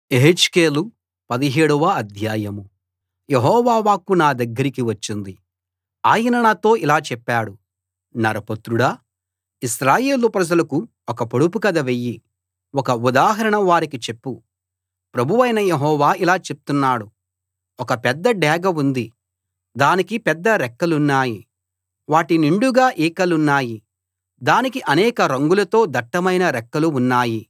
యెహెజ్కేలు పదిహేడవ అధ్యాయం యెహోవా వాక్కు నా దగ్గరికి వచ్చింది ఆయన నాతో ఇలా చెప్పాడు నరపుత్రుడా ఇశ్రాయేలు ప్రజలకు ఒక పొడుపు కథ వెయ్యి ఒక ఉదాహరణ వారికి చెప్పు ప్రభువైన యెహోవా ఇలా చెప్తున్నాడు ఒక పెద్ద డేగ ఉంది దానికి పెద్ద రెక్కలున్నాయి వాటి నిండుగా ఈకలున్నాయి దానికి అనేక రంగులతో దట్టమైన రెక్కలు ఉన్నాయి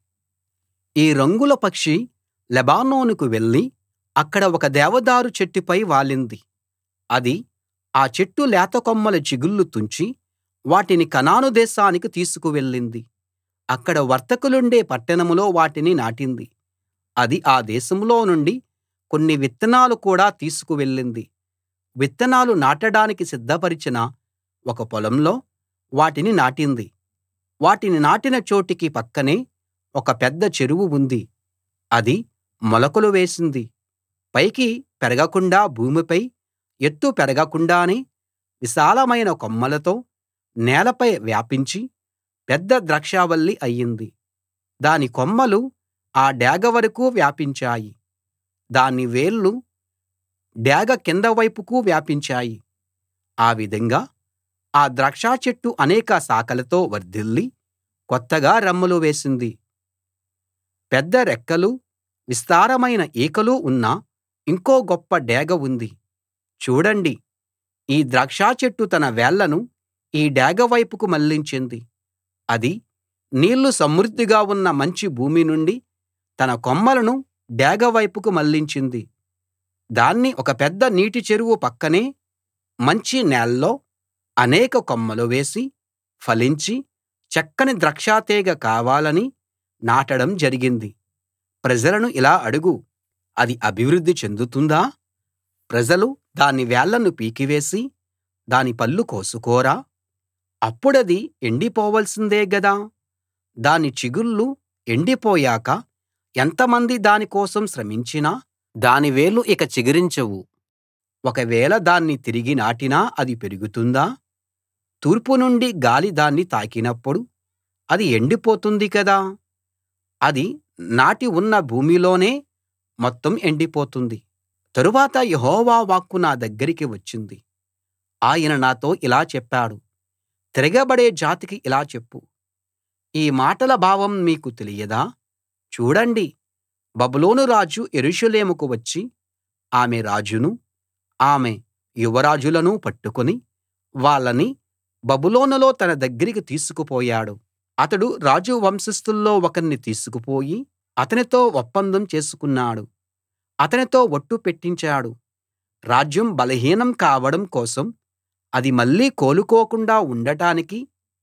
ఈ రంగుల పక్షి లెబానోనుకు వెళ్లి అక్కడ ఒక దేవదారు చెట్టుపై వాలింది అది ఆ చెట్టు లేత కొమ్మల చిగుళ్ళు తుంచి వాటిని కనాను దేశానికి తీసుకు వెళ్ళింది అక్కడ వర్తకులుండే పట్టణంలో వాటిని నాటింది అది ఆ దేశంలో నుండి కొన్ని విత్తనాలు కూడా తీసుకు వెళ్ళింది విత్తనాలు నాటడానికి సిద్ధపరచిన ఒక పొలంలో వాటిని నాటింది వాటిని నాటిన చోటికి పక్కనే ఒక పెద్ద చెరువు ఉంది అది మొలకలు వేసింది పైకి పెరగకుండా భూమిపై ఎత్తు పెరగకుండానే విశాలమైన కొమ్మలతో నేలపై వ్యాపించి పెద్ద ద్రాక్షావల్లి అయింది దాని కొమ్మలు ఆ డేగ వరకూ వ్యాపించాయి దాని వేళ్ళు డేగ కింద వైపుకు వ్యాపించాయి ఆ విధంగా ఆ ద్రాక్షచెట్టు అనేక శాఖలతో వర్ధిల్లి కొత్తగా రెమ్మలు వేసింది పెద్ద రెక్కలూ విస్తారమైన ఈకలు ఉన్న ఇంకో గొప్ప డేగ ఉంది చూడండి ఈ ద్రాక్షచెట్టు తన వేళ్ళను ఈ డేగ వైపుకు మళ్ళించింది అది నీళ్లు సమృద్ధిగా ఉన్న మంచి భూమి నుండి తన కొమ్మలను డేగ వైపుకు మళ్ళించింది దాన్ని ఒక పెద్ద నీటి చెరువు పక్కనే మంచి నేల్లో అనేక కొమ్మలు వేసి ఫలించి చక్కని ద్రాక్షతీగ కావాలని నాటడం జరిగింది ప్రజలను ఇలా అడుగు అది అభివృద్ధి చెందుతుందా ప్రజలు దాని వేళ్ళను పీకివేసి దాని పళ్ళు కోసుకోరా అప్పుడది ఎండిపోవలసిందే గదా దాని చిగుళ్ళు ఎండిపోయాక ఎంతమంది దాని కోసం శ్రమించినా దాని వేళ్ళు ఇక చిగురించవు ఒకవేళ దాన్ని తిరిగి నాటినా అది పెరుగుతుందా తూర్పు నుండి గాలి దాన్ని తాకినప్పుడు అది ఎండిపోతుంది కదా అది నాటి ఉన్న భూమిలోనే మొత్తం ఎండిపోతుంది తరువాత యెహోవా వాక్కు నా దగ్గరికి వచ్చింది ఆయన నాతో ఇలా చెప్పాడు తిరగబడే జాతికి ఇలా చెప్పు ఈ మాటల భావం మీకు తెలియదా చూడండి బబులోను రాజు యెరూషలేముకు వచ్చి ఆమె రాజును ఆమె యువరాజులను పట్టుకుని వాళ్ళని బబులోనులో తన దగ్గరికి తీసుకుపోయాడు అతడు రాజు వంశస్థుల్లో ఒకణ్ణి తీసుకుపోయి అతనితో ఒప్పందం చేసుకున్నాడు అతనితో ఒట్టు పెట్టించాడు రాజ్యం బలహీనం కావడం కోసం అది మళ్ళీ కోలుకోకుండా ఉండటానికి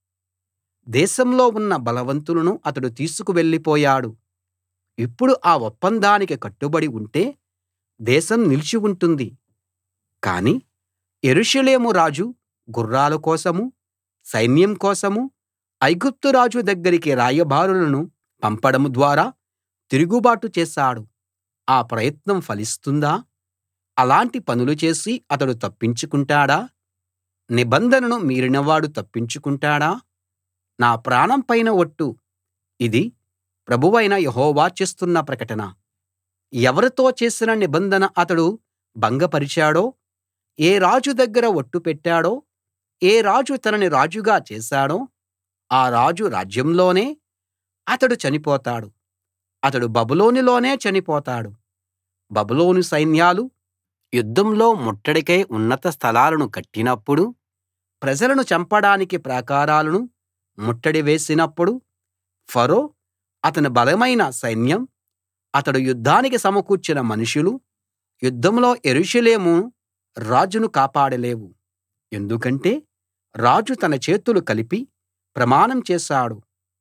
దేశంలో ఉన్న బలవంతులను అతడు తీసుకు వెళ్ళిపోయాడు ఇప్పుడు ఆ ఒప్పందానికి కట్టుబడి ఉంటే దేశం నిలిచి ఉంటుంది కానీ యెరూషలేము రాజు గుర్రాల కోసమూ సైన్యం కోసమూ ఐగుప్తు రాజు దగ్గరికి రాయబారులను పంపడం ద్వారా తిరుగుబాటు చేశాడు ఆ ప్రయత్నం ఫలిస్తుందా అలాంటి పనులు చేసి అతడు తప్పించుకుంటాడా నిబంధనను మీరినవాడు తప్పించుకుంటాడా నా ప్రాణం పైన ఒట్టు ఇది ప్రభువైన యెహోవా చేస్తున్న ప్రకటన ఎవరితో చేసిన నిబంధన అతడు భంగపరిచాడో ఏ రాజు దగ్గర ఒట్టు పెట్టాడో ఏ రాజు తనని రాజుగా చేశాడో ఆ రాజు రాజ్యంలోనే అతడు చనిపోతాడు అతడు బబులోనులోనే చనిపోతాడు బబులోను సైన్యాలు యుద్ధంలో ముట్టడికై ఉన్నత స్థలాలను కట్టినప్పుడు ప్రజలను చంపడానికి ప్రాకారాలను ముట్టడి వేసినప్పుడు ఫరో అతని బలమైన సైన్యం అతడు యుద్ధానికి సమకూర్చిన మనుషులు యుద్ధంలో యెరూషలేము రాజును కాపాడలేవు ఎందుకంటే రాజు తన చేతులు కలిపి ప్రమాణం చేశాడు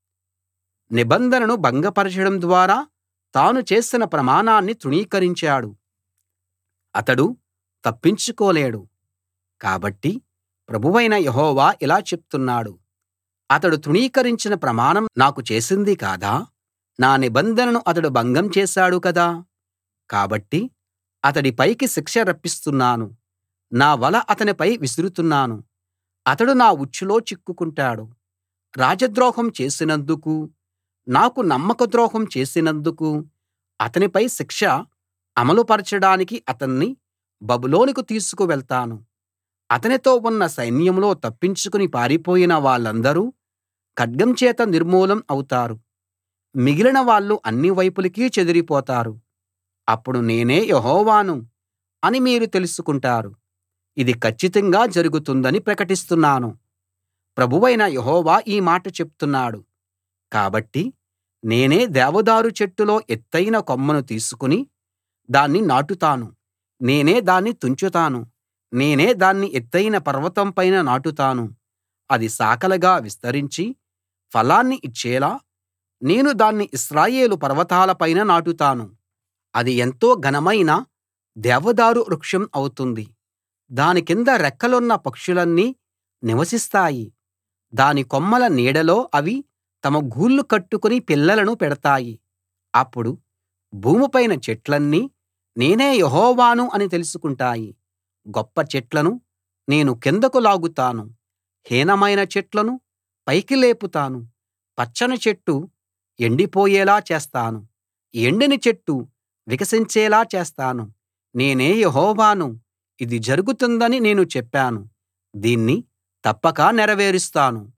నిబంధనను భంగపరచడం ద్వారా తాను చేసిన ప్రమాణాన్ని తృణీకరించాడు అతడు తప్పించుకోలేడు కాబట్టి ప్రభువైన యెహోవా ఇలా చెప్తున్నాడు అతడు తృణీకరించిన ప్రమాణం నాకు చేసింది కాదా నా నిబంధనను అతడు భంగం చేశాడు కదా కాబట్టి అతడి పైకి శిక్ష రప్పిస్తున్నాను నా వల అతనిపై విసురుతున్నాను అతడు నా ఉచ్చులో చిక్కుకుంటాడు రాజద్రోహం చేసినందుకూ నాకు నమ్మకద్రోహం చేసినందుకూ అతనిపై శిక్ష అమలు పరచడానికి అతన్ని బబులోనుకు తీసుకు వెళ్తాను అతనితో ఉన్న సైన్యంలో తప్పించుకుని పారిపోయిన వాళ్ళందరూ ఖడ్గం చేత నిర్మూలం అవుతారు మిగిలిన వాళ్ళు అన్ని వైపులకీ చెదిరిపోతారు అప్పుడు నేనే యెహోవాను అని మీరు తెలుసుకుంటారు ఇది కచ్చితంగా జరుగుతుందని ప్రకటిస్తున్నాను ప్రభువైన యెహోవా ఈ మాట చెప్తున్నాడు కాబట్టి నేనే దేవదారు చెట్టులో ఎత్తయిన కొమ్మను తీసుకుని దాన్ని నాటుతాను నేనే దాన్ని తుంచుతాను నేనే దాన్ని ఎత్తయిన పర్వతం పైన నాటుతాను అది శాఖలుగా విస్తరించి ఫలాన్ని ఇచ్చేలా నేను దాన్ని ఇశ్రాయేలు పర్వతాల పైన నాటుతాను అది ఎంతో ఘనమైన దేవదారు వృక్షం అవుతుంది దాని కింద రెక్కలున్న పక్షులన్నీ నివసిస్తాయి దాని కొమ్మల నీడలో అవి తమ గూళ్ళు కట్టుకుని పిల్లలను పెడతాయి అప్పుడు భూమిపైన చెట్లన్నీ నేనే యెహోవాను అని తెలుసుకుంటాయి గొప్ప చెట్లను నేను కిందకు లాగుతాను హీనమైన చెట్లను పైకి లేపుతాను పచ్చని చెట్టు ఎండిపోయేలా చేస్తాను ఎండిన చెట్టు వికసించేలా చేస్తాను నేనే యెహోవాను ఇది జరుగుతుందని నేను చెప్పాను దీన్ని తప్పక నెరవేరుస్తాను